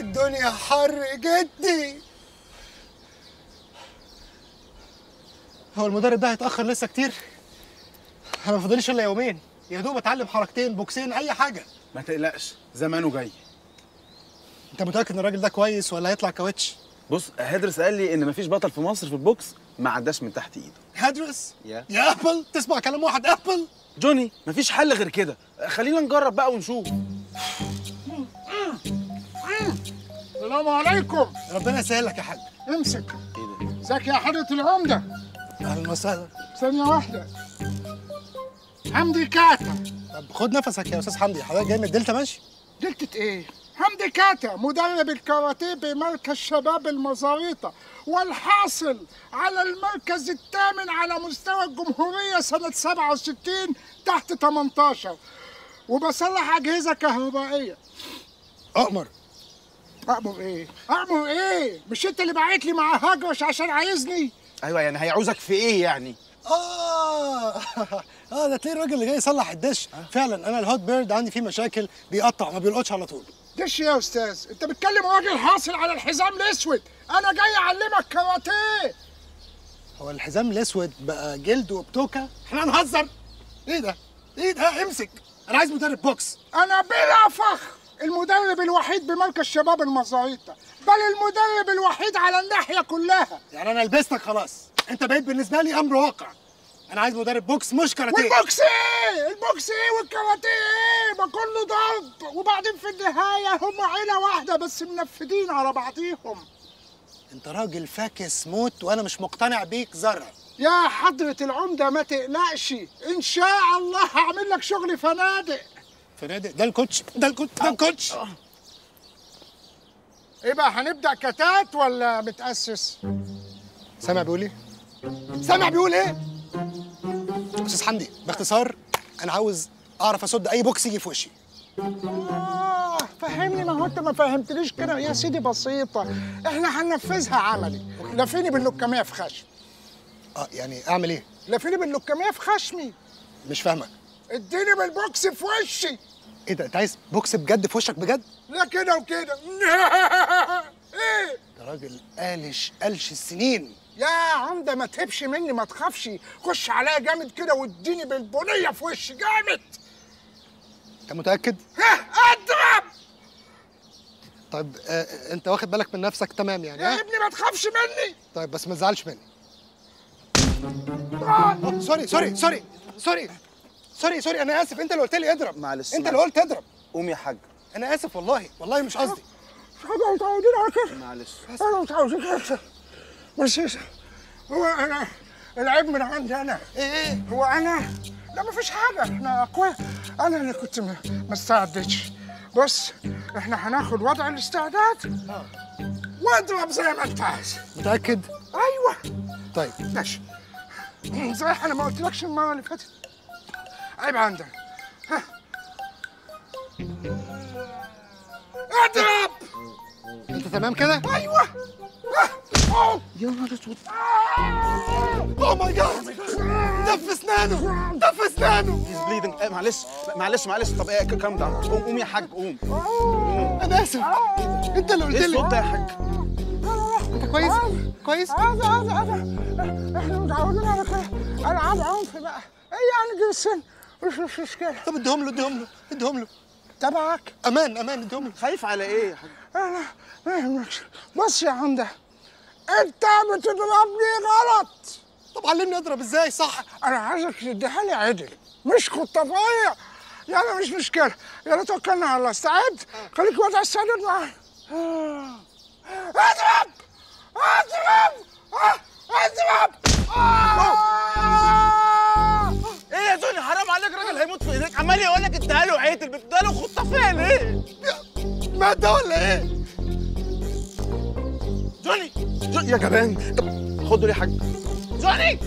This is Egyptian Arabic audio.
الدنيا حر جدي هو المدرب ده هيتاخر لسه كتير انا ما فاضليش الا يومين يا دوب اتعلم حركتين بوكسين اي حاجه ما تقلقش زمانه جاي انت متاكد ان الراجل ده كويس ولا هيطلع كاوتش بص هدرس قال لي ان مفيش بطل في مصر في البوكس ما عداش من تحت ايده هدرس يا. يا ابل تسمع كلام واحد ابل جوني مفيش حل غير كده خلينا نجرب بقى ونشوف السلام عليكم ربنا يسهلك يا حاج امسك ايه ده ازيك يا حضرة العمدة اهلا وسهلا ثانية واحدة حمدي كاتا طب خد نفسك يا استاذ حمدي حضرتك جاي من الدلتا ماشي دلتة ايه؟ حمدي كاتا مدرب الكاراتيه بمركز شباب المزاريطة والحاصل على المركز الثامن على مستوى الجمهورية سنة 67 تحت 18 وبصلح أجهزة كهربائية اؤمر أأمر إيه؟ أأمر إيه؟ مش أنت اللي بعت لي مع هجرش عشان عايزني؟ ايوه يعني هيعوزك في ايه يعني اه اه ده تلاقي الراجل اللي جاي يصلح الدش فعلا انا الهوت بيرد عندي فيه مشاكل بيقطع ما بيلقطش على طول دش يا استاذ انت بتكلم راجل حاصل على الحزام الاسود انا جاي اعلمك كاراتيه هو الحزام الاسود بقى جلد وبتوكه احنا هنهزر ايه ده ايه ده امسك انا عايز مدرب بوكس انا بلا فخر المدرب الوحيد بمركز شباب المزاريطة بل المدرب الوحيد على الناحية كلها يعني انا لبستك خلاص انت بقيت بالنسبه لي امر واقع انا عايز مدرب بوكس مش كاراتيه والبوكس ايه البوكس ايه والكاراتيه ايه ما كله ضرب وبعدين في النهاية هم عيلة واحدة بس منفذين على بعضيهم انت راجل فاكس موت وانا مش مقتنع بيك ذره يا حضرة العمدة ما تقلقش ان شاء الله هعمل لك شغل فنادق فنادق ده الكوتش ده الكوتش ده الكوتش ايه بقى هنبدأ كتات ولا متأسس؟ سامع بيقول ايه سامع بيقول ايه استاذ حمدي باختصار انا عاوز اعرف اصد اي بوكس يجي في وشي آه فهمني ما هو انت ما فهمتنيش كده يا سيدي بسيطة احنا هننفذها عملي لفيني باللكمية في خشم اه يعني اعمل ايه لفيني باللكمية في خشمي مش فاهمك اديني بالبوكس في وشي ايه ده انت عايز بوكس بجد في وشك بجد لا كده وكده ايه ده راجل قالش قلش السنين يا عمدة ما تهبش مني ما تخافش خش عليا جامد كده واديني بالبنية في وشي جامد انت متاكد ها اضرب طيب آه انت واخد بالك من نفسك تمام يعني يا ها ابني ما تخافش مني طيب بس ما تزعلش مني آه. أوه، سوري سوري سوري سوري سوري سوري انا اسف انت اللي قلت لي اضرب معلش، انت اللي معلش. قلت اضرب قوم يا حاج انا اسف والله والله مش قصدي مش حاجة متعودين على كده معلش انا متعودين كده بس هو انا العيب من عندي انا ايه ايه هو انا لا ما فيش حاجه احنا اقوياء انا اللي كنت م- ما استعدتش بص احنا هناخد وضع الاستعداد واضرب زي ما انت عايز متاكد ايوه طيب ماشي صحيح انا ما قلتلكش المره اللي فاتت عيب عندك ها. اضرب انت تمام كده ايوه ها. أوه. يا نهار اسود اوه ماي جاد ده في اسنانه ده في اسنانه هيز بليدنج معلش معلش معلش طب ايه كام داون قوم قوم يا حاج قوم انا اسف انت اللي قلت ايه الصوت ده لي يا حاج انت كويس كويس عادي عادي عادي احنا متعودين على كده العاب عنف بقى ايه يعني دي السن مش مش مشكله طب اديهم له اديهم له اديهم له تبعك امان امان اديهم له خايف على ايه يا حاج انا ما يهمكش بص يا عمده انت بتضربني غلط طب علمني اضرب ازاي صح انا عايزك تديها لي عدل مش خطافيه يلا مش مشكله يلا توكلنا على الله استعد خليك وضع السدد معايا آه. اضرب اضرب آه. اضرب آه. ايه يا جوني حرام عليك راجل هيموت في ايديك عمال يقول لك اديها له عيد اديها له خطافيه ليه مات ده ولا ايه جوني جوني يا جبان طب خد دول يا حاج جوني